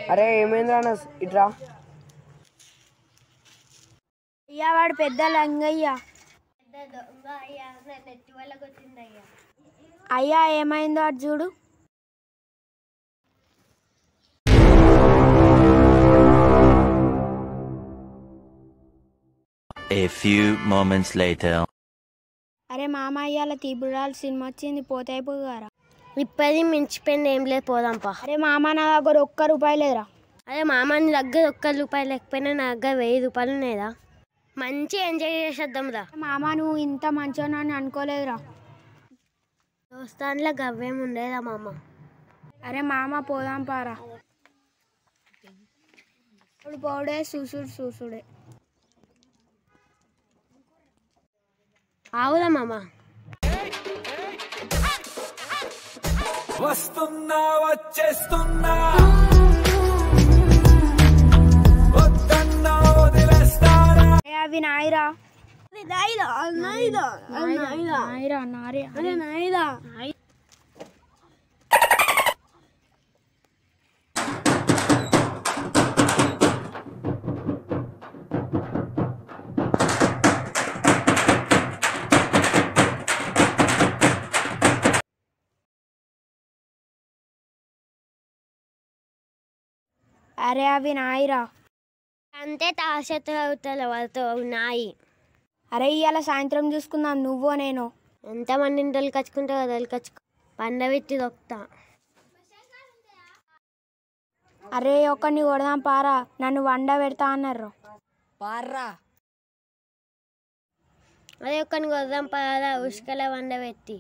అరే ఏమైందిరా అన్న ఇట్రా అయ్యా వాడు పెద్ద లంగయ్య అయ్యా ఏమైందో అటు చూడు A few moments later. అరే మామ అయ్యాల తీబురాలు సినిమా వచ్చింది పోతే అయిపోగారా ఇప్పటి మించిపోయింది ఏం లేదు పోదాంపా అరే మామ నా దగ్గర ఒక్క రూపాయి లేదురా అదే మామ నీ దగ్గర ఒక్క రూపాయలు లేకపోయినా నా దగ్గర వెయ్యి రూపాయలు ఉన్నాయిరా మంచి ఎంజాయ్ చేసేద్దాం రా మామ నువ్వు ఇంత మంచోనని అనుకోలేదురా దోస్తాన్లో గవ్వేం ఉండేదా మామ అరే మామ పోదాం పారా ఇప్పుడు పోడే చూసుడు చూసుడే ఆవురా మామ వస్తున్నా వచ్చేస్తున్నా వద్దన్నా వదిలేస్తారా అరే అవి నాయిరా నాయిరా నారే అరే నాయిరా అరే అవి నాయిరా అంతే తాశత అవుతారు వాళ్ళతో నాయి అరే ఇవాళ సాయంత్రం చూసుకుందాం నువ్వో నేను ఎంతమందిని దొరికొచ్చుకుంటారో దొరికొచ్చుకో పండవిత్తి దొక్కుతా అరే ఒక్కడిని కొడదాం పారా నన్ను వండ పెడతా అన్నారు పార్రా అదే ఒక్కని కొద్దాం పదా ఉసుకల వండబెట్టి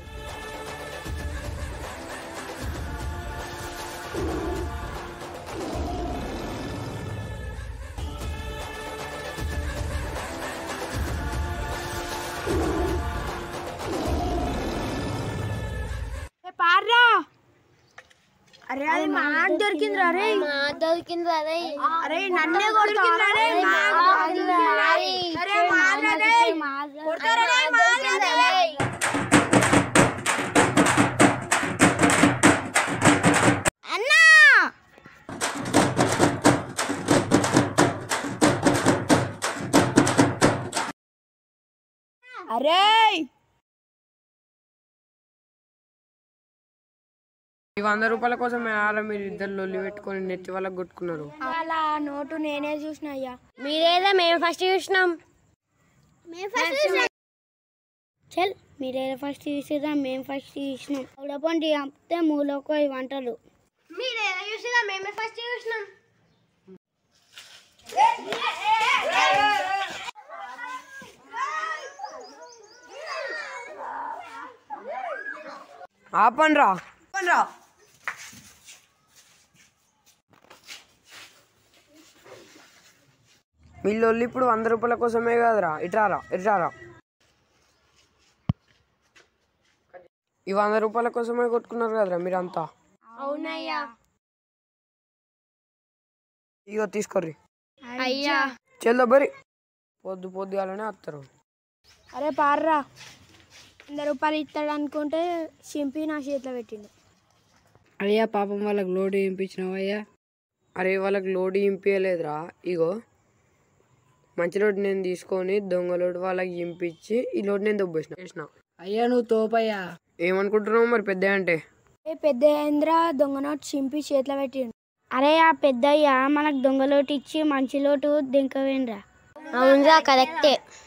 పార్రా అరే అది మాకు దొరికింది అరే మా దొరికింది అదే అరే నన్నే కొడుతుందిరా రే, మాకు దొరికిందిరా రే. అరే మాదిరా రే. కొడతారా రే, మాదిరా రే. అన్నా అరే ఈ వంద రూపాయల కోసం ఆరా మీరు ఇద్దరు లొల్లి పెట్టుకొని నెత్తి వాళ్ళకి కొట్టుకున్నారు అలా నోటు నేనే చూసిన అయ్యా మీరేదా మేము ఫస్ట్ చూసినాం చల్ మీరేదో ఫస్ట్ చూసిరా మేము ఫస్ట్ చూసినాం ఉడపండి అంతే మూలకు అవి వంటలు మీరేదో చూసిరా మేమే ఫస్ట్ చూసినాం ఆపండ్రా ఆపండ్రా మీ లొల్లి ఇప్పుడు వంద రూపాయల కోసమే కదరా ఇట్రారా ఇట్రారా ఈ వంద రూపాయల కోసమే కొట్టుకున్నారు కదరా మీరంతా అవునయ్యా ఇగో తీసుకోర్రి అయ్యా చెల్దో బరి పొద్దు పొద్దుగాలనే వస్తారు అరే పార్రా వంద రూపాయలు ఇస్తాడు అనుకుంటే చింపి నా చేతిలో పెట్టిండు అయ్యా పాపం వాళ్ళకి లోడ్ వేయించినావు అయ్యా అరే వాళ్ళకి లోడ్ ఇంపియలేదురా ఇగో మంచి లోడ్ నేను తీసుకొని దొంగ లోడ్ వాళ్ళకి ఇంపించి ఈ లోడ్ నేను దొబ్బేసిన వేసిన అయ్యా నువ్వు తోపయ్యా ఏమనుకుంటున్నావు మరి పెద్ద అంటే ఏ పెద్ద ఏంద్ర దొంగ నోట్ చింపి చేతిలో పెట్టిండు అరే ఆ పెద్దయ్య మనకు దొంగలోటు ఇచ్చి మంచి లోటు దింకవేండ్రా అవునరా కరెక్టే